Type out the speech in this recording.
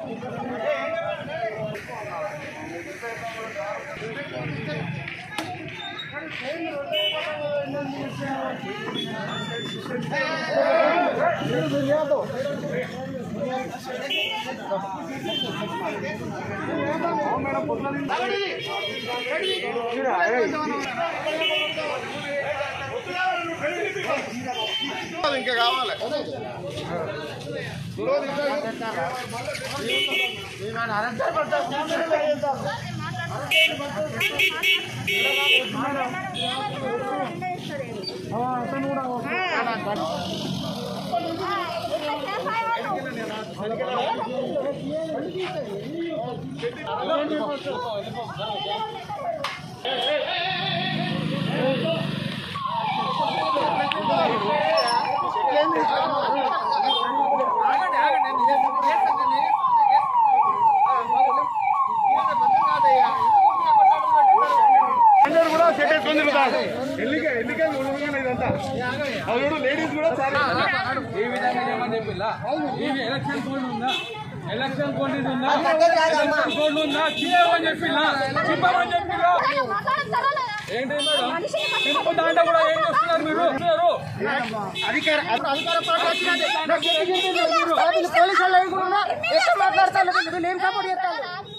ఇంకా కావాలి అందరూ కూడా సెట్ వేసుకొని తిరుగుతారు ఎన్నిక ఎన్నిక ఇదంతా అవును లేడీస్ కూడా చాలా ఈ విధంగా ఏమని చెప్పిల్లా ఈ ఎలక్షన్ కోడ్ ఉందా ఎలక్షన్ కోడ్ ఇది ఉందా ఎలక్షన్ కోడ్ ఉందా చిప్పమని చెప్పిల్లా చిప్పమని చెప్పిల్లా ఏంటి మేడం చిప్పు దాంట్లో కూడా ఏం చేస్తున్నారు మీరు మీరు అధికార అధికార పార్టీ వచ్చినది పోలీసు వాళ్ళు కూడా ఎట్లా మాట్లాడతారు వీళ్ళు ఏం సపోర్ట్ చేస్తారు